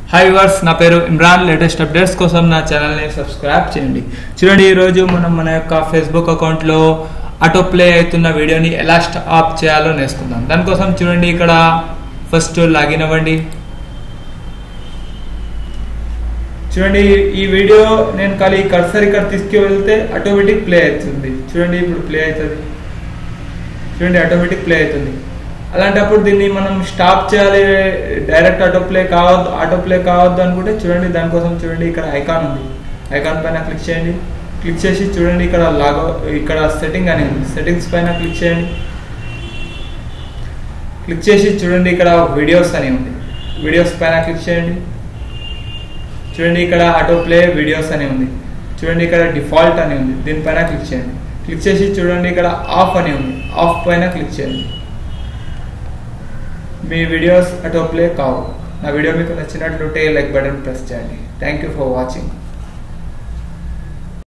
hi verse నా పేరు Imran latest updates కోసం నా ఛానల్ని సబ్స్క్రైబ్ చేయండి చూడండి ఈరోజు మనం మన యొక్క ఫేస్బుక్ అకౌంట్లో ఆటో ప్లే అవుతున్న వీడియోని ఎలా స్టాప్ చేయాలో నేర్చుకుందాం దానికోసం చూడండి ఇక్కడ ఫస్ట్ లాగిన్ అవ్వండి చూడండి ఈ వీడియో నేను ఖాళీ కర్సర్ ఇక్కడ తీసుకువెళ్తే ఆటోమేటిక్ ప్లే అవుతుంది చూడండి ఇప్పుడు ప్లే అవుతుంది చూడండి ఆటోమేటిక్ ప్లే అవుతుంది అలాంటప్పుడు దీన్ని మనం స్టాప్ చేయాలి డైరెక్ట్ ఆటో ప్లే కావద్దు ఆటో ప్లే కావద్దు అనుకుంటే చూడండి దానికోసం చూడండి ఇక్కడ ఐకాన్ ఉంది ఐకాన్ పైన క్లిక్ చేయండి క్లిక్ చేసి చూడండి ఇక్కడ లాగో ఇక్కడ సెట్టింగ్ అని ఉంది సెట్టింగ్స్ పైన క్లిక్ చేయండి క్లిక్ చేసి చూడండి ఇక్కడ వీడియోస్ అని ఉంది వీడియోస్ పైన క్లిక్ చేయండి చూడండి ఇక్కడ ఆటో ప్లే వీడియోస్ అని ఉంది చూడండి ఇక్కడ డిఫాల్ట్ అని ఉంది దీనిపైన క్లిక్ చేయండి క్లిక్ చేసి చూడండి ఇక్కడ ఆఫ్ అని ఉంది ఆఫ్ పైన క్లిక్ చేయండి మీ వీడియోస్ ఆటో ప్లే కావు నా వీడియో మీకు నచ్చినట్లుంటే లైక్ బటన్ ప్రెస్ చేయండి థ్యాంక్ యూ ఫర్ వాచింగ్